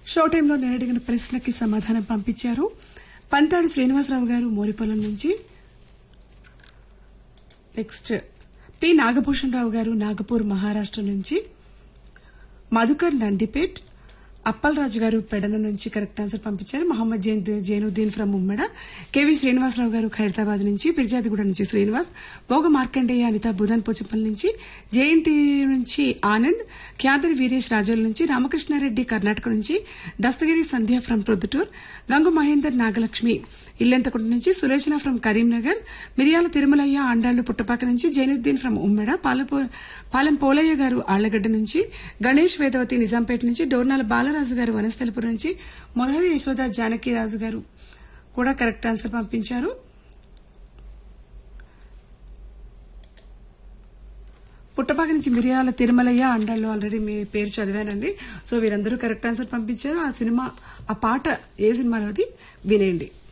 show టైంలో నేను అడిగిన ప్రశ్నకి సమాధానం పంపించారు పంతాడు శ్రీనివాసరావు గారు మోరిపొలం నుంచి నెక్స్ట్ పి నాగభూషణ్ రావు గారు నాగపూర్ మహారాష్ట్ర నుంచి మధుకర్ నందిపేట్ అప్పలరాజు గారు పెడన నుంచి కరెక్ట్ ఆన్సర్ పంపించారు మహమ్మద్ జైన్ జైనుద్దీన్ ఫ్రమ్ ఉమ్మడ కేవి శ్రీనివాసరావు గారు ఖైరతాబాద్ నుంచి పిర్జాదిగూడ నుంచి శ్రీనివాస్ భోగ మార్కండేయ అనిత బుధన్ పోచప్పల్ నుంచి జేఎన్టీ నుంచి ఆనంద్ ఖ్యాతరి వీరేష్ రాజోల్ నుంచి రామకృష్ణారెడ్డి కర్ణాటక నుంచి దస్తగిరి సంధ్య ఫ్రమ్ ప్రొద్దుటూర్ గంగు మహేందర్ నాగలక్ష్మి ఇల్లెంతకుంట నుంచి సులోచన ఫ్రమ్ కరీంనగర్ మిరియాల తిరుమలయ్య ఆండాళ్లు పుట్టపాక నుంచి జైనుద్దీన్ ఫ్రమ్ ఉమ్మెడ పాలపో పాలెం పోలయ్య గారు ఆళ్లగడ్డ నుంచి గణేష్ వేదవతి నిజాంపేట నుంచి డోర్నాల బాలరాజు గారు వనస్థలిపురం నుంచి మొరహరి యశోద జానకిరాజు గారు కూడా కరెక్ట్ ఆన్సర్ పంపించారు పుట్టపాక నుంచి మిరియాల తిరుమలయ్య అండాళ్ళు ఆల్రెడీ మీ పేరు చదివానండి సో వీరందరూ కరెక్ట్ ఆన్సర్ పంపించారు ఆ సినిమా ఆ పాట ఏ సినిమాలోది వినేయండి